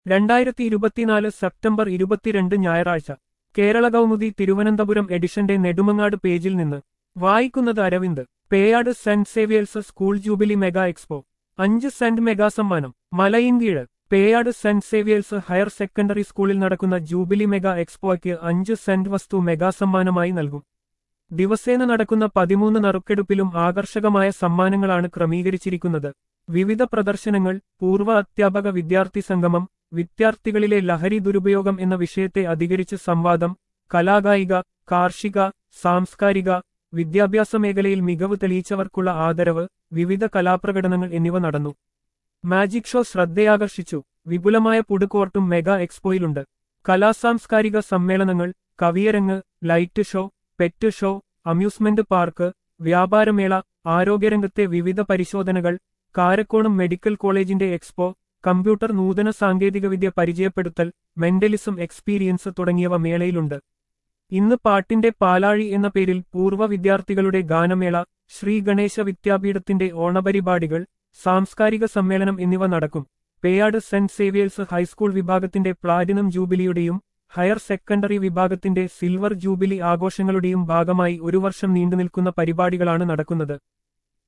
രണ്ടായിരത്തി ഇരുപത്തിനാല് സെപ്റ്റംബർ ഇരുപത്തിരണ്ട് ഞായറാഴ്ച കേരള കൗമുദി തിരുവനന്തപുരം എഡിഷന്റെ നെടുമങ്ങാട് പേജിൽ നിന്ന് വായിക്കുന്നത് അരവിന്ദ് പേയാട് സെന്റ് Xavier's school jubilee mega expo അഞ്ച് സെന്റ് മെഗാ സമ്മാനം മലയിൻകീഴ് പേയാട് സെന്റ് സേവിയേഴ്സ് ഹയർ സെക്കൻഡറി സ്കൂളിൽ നടക്കുന്ന ജൂബിലി മെഗാ എക്സ്പോയ്ക്ക് അഞ്ച് സെന്റ് വസ്തു മെഗാ സമ്മാനമായി നൽകും ദിവസേന നടക്കുന്ന പതിമൂന്ന് നറുക്കെടുപ്പിലും ആകർഷകമായ സമ്മാനങ്ങളാണ് ക്രമീകരിച്ചിരിക്കുന്നത് വിവിധ പ്രദർശനങ്ങൾ പൂർവ്വ അധ്യാപക വിദ്യാർത്ഥി സംഗമം വിദ്യാർത്ഥികളിലെ ലഹരി ദുരുപയോഗം എന്ന വിഷയത്തെ അധികരിച്ച് സംവാദം കലാകായിക കാർഷിക സാംസ്കാരിക വിദ്യാഭ്യാസ മേഖലയിൽ മികവ് തെളിയിച്ചവർക്കുള്ള ആദരവ് വിവിധ കലാപ്രകടനങ്ങൾ എന്നിവ നടന്നു മാജിക് ഷോ ശ്രദ്ധയാകർഷിച്ചു വിപുലമായ പുടുക്കോർട്ടും മെഗാ എക്സ്പോയിലുണ്ട് കലാസാംസ്കാരിക സമ്മേളനങ്ങൾ കവിയരങ്ങ് light show pet show amusement park വ്യാപാരമേള ആരോഗ്യരംഗത്തെ വിവിധ പരിശോധനകൾ കാരക്കോണം മെഡിക്കൽ കോളേജിന്റെ എക്സ്പോ കമ്പ്യൂട്ടർ നൂതന സാങ്കേതികവിദ്യ പരിചയപ്പെടുത്തൽ മെന്റലിസം എക്സ്പീരിയൻസ് തുടങ്ങിയവ മേളയിലുണ്ട് ഇന്ന് പാട്ടിന്റെ പാലാഴി എന്ന പേരിൽ പൂർവ്വ വിദ്യാർത്ഥികളുടെ ഗാനമേള ശ്രീ ഗണേശ വിദ്യാപീഠത്തിന്റെ ഓണപരിപാടികൾ സാംസ്കാരിക സമ്മേളനം എന്നിവ നടക്കും പേയാട് സെന്റ് സേവിയേഴ്സ് ഹൈസ്കൂൾ വിഭാഗത്തിന്റെ പ്ലാറ്റിനം ജൂബിലിയുടെയും ഹയർ സെക്കൻഡറി വിഭാഗത്തിന്റെ സിൽവർ ജൂബിലി ആഘോഷങ്ങളുടെയും ഭാഗമായി ഒരു വർഷം നീണ്ടുനിൽക്കുന്ന പരിപാടികളാണ് നടക്കുന്നത്